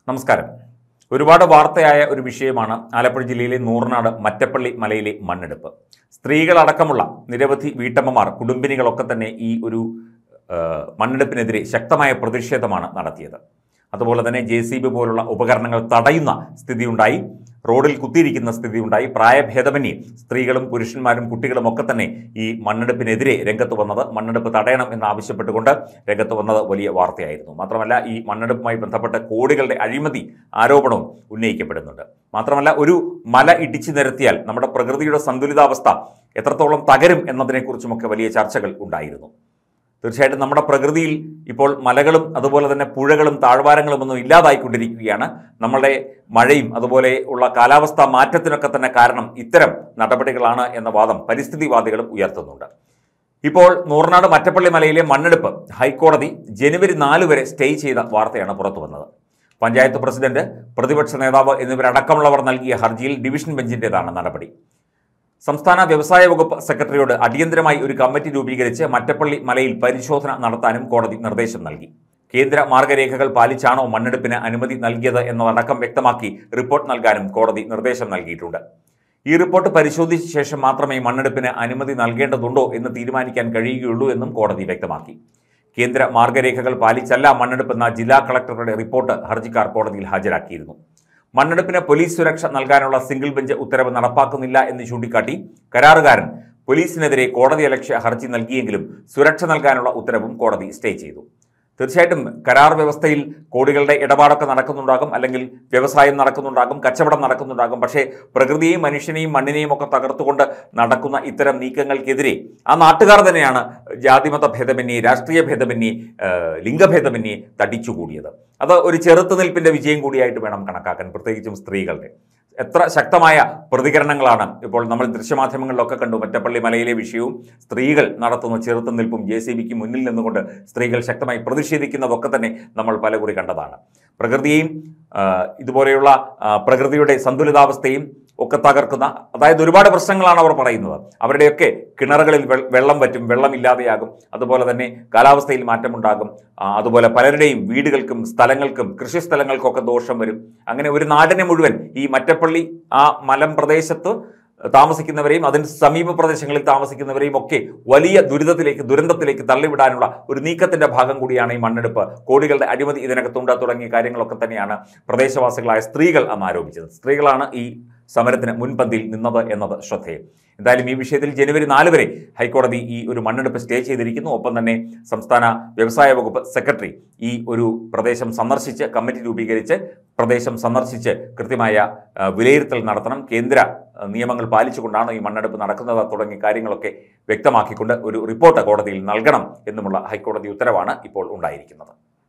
നമസ്കാരം ഒരുപാട് വാർത്തയായ ഒരു വിഷയമാണ് ആലപ്പുഴ ജില്ലയിലെ നൂറിനാട് മറ്റപ്പള്ളി മലയിലെ മണ്ണെടുപ്പ് സ്ത്രീകളടക്കമുള്ള നിരവധി വീട്ടമ്മമാർ കുടുംബിനികളൊക്കെ തന്നെ ഈ ഒരു ആ, മണ്ണെടുപ്പിനെതിരെ ശക്തമായ പ്രതിഷേധമാണ് നടത്തിയത് അതുപോലെ തന്നെ ജെ സി ബി പോലുള്ള ഉപകരണങ്ങൾ തടയുന്ന സ്ഥിതിയുണ്ടായി റോഡിൽ കുത്തിയിരിക്കുന്ന സ്ഥിതിയുണ്ടായി പ്രായഭേദമന്യേ സ്ത്രീകളും പുരുഷന്മാരും കുട്ടികളും ഒക്കെ തന്നെ ഈ മണ്ണെടുപ്പിനെതിരെ രംഗത്ത് വന്നത് മണ്ണെടുപ്പ് തടയണം എന്നാവശ്യപ്പെട്ടുകൊണ്ട് രംഗത്ത് വന്നത് വലിയ വാർത്തയായിരുന്നു മാത്രമല്ല ഈ മണ്ണെടുപ്പുമായി ബന്ധപ്പെട്ട കോടികളുടെ അഴിമതി ആരോപണവും ഉന്നയിക്കപ്പെടുന്നുണ്ട് മാത്രമല്ല ഒരു മല ഇടിച്ചു നിരത്തിയാൽ നമ്മുടെ പ്രകൃതിയുടെ സന്തുലിതാവസ്ഥ എത്രത്തോളം തകരും എന്നതിനെക്കുറിച്ചുമൊക്കെ വലിയ ചർച്ചകൾ ഉണ്ടായിരുന്നു തീർച്ചയായിട്ടും നമ്മുടെ പ്രകൃതിയിൽ ഇപ്പോൾ മലകളും അതുപോലെ തന്നെ പുഴകളും താഴ്വാരങ്ങളും ഒന്നും ഇല്ലാതായിക്കൊണ്ടിരിക്കുകയാണ് നമ്മളുടെ മഴയും അതുപോലെ ഉള്ള കാലാവസ്ഥാ മാറ്റത്തിനൊക്കെ തന്നെ കാരണം ഇത്തരം നടപടികളാണ് എന്ന വാദം പരിസ്ഥിതിവാദികളും ഉയർത്തുന്നുണ്ട് ഇപ്പോൾ നൂറിനാട് മറ്റപ്പള്ളി മലയിലെ മണ്ണെടുപ്പ് ഹൈക്കോടതി ജനുവരി നാല് വരെ സ്റ്റേ ചെയ്ത വാർത്തയാണ് പുറത്തു വന്നത് പഞ്ചായത്ത് പ്രസിഡന്റ് പ്രതിപക്ഷ നേതാവ് എന്നിവരടക്കമുള്ളവർ നൽകിയ ഹർജിയിൽ ഡിവിഷൻ ബെഞ്ചിന്റേതാണ് നടപടി സംസ്ഥാന വ്യവസായ വകുപ്പ് സെക്രട്ടറിയോട് അടിയന്തരമായി ഒരു കമ്മിറ്റി രൂപീകരിച്ച് മറ്റപ്പള്ളി മലയിൽ പരിശോധന നടത്താനും കോടതി നിർദ്ദേശം നൽകി കേന്ദ്ര മാർഗരേഖകൾ പാലിച്ചാണോ മണ്ണെടുപ്പിന് അനുമതി നൽകിയത് എന്നതടക്കം വ്യക്തമാക്കി റിപ്പോർട്ട് നൽകാനും കോടതി നിർദ്ദേശം നൽകിയിട്ടുണ്ട് ഈ റിപ്പോർട്ട് പരിശോധിച്ച ശേഷം മാത്രമേ മണ്ണെടുപ്പിന് അനുമതി നൽകേണ്ടതുണ്ടോ എന്ന് തീരുമാനിക്കാൻ കഴിയുകയുള്ളൂ എന്നും കോടതി വ്യക്തമാക്കി കേന്ദ്ര മാർഗരേഖകൾ പാലിച്ചല്ല മണ്ണെടുപ്പെന്ന ജില്ലാ കളക്ടറുടെ റിപ്പോർട്ട് ഹർജിക്കാർ കോടതിയിൽ ഹാജരാക്കിയിരുന്നു മണ്ണെടുപ്പിന് പോലീസ് സുരക്ഷ നൽകാനുള്ള സിംഗിൾ ബെഞ്ച് ഉത്തരവ് നടപ്പാക്കുന്നില്ല എന്ന് ചൂണ്ടിക്കാട്ടി കരാറുകാരൻ പോലീസിനെതിരെ കോടതിയലക്ഷ്യ ഹർജി നൽകിയെങ്കിലും സുരക്ഷ നൽകാനുള്ള ഉത്തരവും കോടതി സ്റ്റേ ചെയ്തു തീർച്ചയായിട്ടും കരാർ വ്യവസ്ഥയിൽ കോടികളുടെ ഇടപാടൊക്കെ നടക്കുന്നുണ്ടാകും അല്ലെങ്കിൽ വ്യവസായം നടക്കുന്നുണ്ടാകും കച്ചവടം നടക്കുന്നുണ്ടാകും പക്ഷേ പ്രകൃതിയെയും മനുഷ്യനെയും മണ്ണിനെയും ഒക്കെ തകർത്തുകൊണ്ട് നടക്കുന്ന ഇത്തരം നീക്കങ്ങൾക്കെതിരെ ആ നാട്ടുകാർ തന്നെയാണ് ജാതിമത ഭേദമന്യേ രാഷ്ട്രീയ ഭേദമന്യേ ആ, ലിംഗഭേദമന്യേ തടിച്ചുകൂടിയത് അത് ഒരു ചെറുത്തുനിൽപ്പിന്റെ വിജയം കൂടിയായിട്ട് വേണം കണക്കാക്കാൻ പ്രത്യേകിച്ചും സ്ത്രീകളുടെ എത്ര ശക്തമായ പ്രതികരണങ്ങളാണ് ഇപ്പോൾ നമ്മൾ ദൃശ്യമാധ്യമങ്ങളിലൊക്കെ കണ്ടു മറ്റപ്പള്ളി മലയിലെ വിഷയവും സ്ത്രീകൾ നടത്തുന്ന ചെറുത്തുനിൽപ്പും ജെ സി ബിക്ക് മുന്നിൽ നിന്നുകൊണ്ട് സ്ത്രീകൾ ശക്തമായി പ്രതിഷേധിക്കുന്നതൊക്കെ തന്നെ നമ്മൾ പലകുറി കണ്ടതാണ് പ്രകൃതിയെയും ആ, ഇതുപോലെയുള്ള ആ, പ്രകൃതിയുടെ സന്തുലിതാവസ്ഥയും ഒക്കെ തകർക്കുന്ന അതായത് ഒരുപാട് പ്രശ്നങ്ങളാണ് അവർ പറയുന്നത് അവരുടെയൊക്കെ കിണറുകളിൽ വെ- വെള്ളം വറ്റും വെള്ളം ഇല്ലാതെയാകും അതുപോലെ തന്നെ കാലാവസ്ഥയിൽ മാറ്റമുണ്ടാകും ആ, അതുപോലെ പലരുടെയും വീടുകൾക്കും സ്ഥലങ്ങൾക്കും കൃഷിസ്ഥലങ്ങൾക്കൊക്കെ ദോഷം വരും അങ്ങനെ ഒരു നാടിനെ മുഴുവൻ ഈ മറ്റപ്പള്ളി ആ മലം പ്രദേശത്ത് താമസിക്കുന്നവരെയും അതിന് സമീപ പ്രദേശങ്ങളിൽ താമസിക്കുന്നവരെയും ഒക്കെ വലിയ ദുരിതത്തിലേക്ക് ദുരന്തത്തിലേക്ക് തള്ളിവിടാനുള്ള ഒരു നീക്കത്തിന്റെ ഭാഗം കൂടിയാണ് ഈ മണ്ണെടുപ്പ് കോടികളുടെ അഴിമതി ഇതിനകത്തുണ്ട് തുടങ്ങിയ കാര്യങ്ങളൊക്കെ തന്നെയാണ് പ്രദേശവാസികളായ സ്ത്രീകൾ അന്ന് ആരോപിച്ചത് സ്ത്രീകളാണ് ഈ സമരത്തിന് മുൻപന്തിയിൽ നിന്നത് എന്നത് ശ്രദ്ധേയം എന്തായാലും ഈ വിഷയത്തിൽ ജനുവരി നാല് വരെ ഹൈക്കോടതി ഈ ഒരു മണ്ണെടുപ്പ് സ്റ്റേ ചെയ്തിരിക്കുന്നു ഒപ്പം തന്നെ സംസ്ഥാന വ്യവസായ വകുപ്പ് സെക്രട്ടറി ഈ ഒരു പ്രദേശം സന്ദർശിച്ച് കമ്മിറ്റി രൂപീകരിച്ച് പ്രദേശം സന്ദർശിച്ച് കൃത്യമായ ആ, വിലയിരുത്തൽ നടത്തണം കേന്ദ്ര ആ, നിയമങ്ങൾ പാലിച്ചുകൊണ്ടാണ് ഈ മണ്ണെടുപ്പ് നടക്കുന്നത് തുടങ്ങിയ കാര്യങ്ങളൊക്കെ വ്യക്തമാക്കിക്കൊണ്ട് ഒരു റിപ്പോർട്ട് കോടതിയിൽ നൽകണം എന്നുമുള്ള ഹൈക്കോടതി ഉത്തരവാണ് ഇപ്പോൾ ഉണ്ടായിരിക്കുന്നത്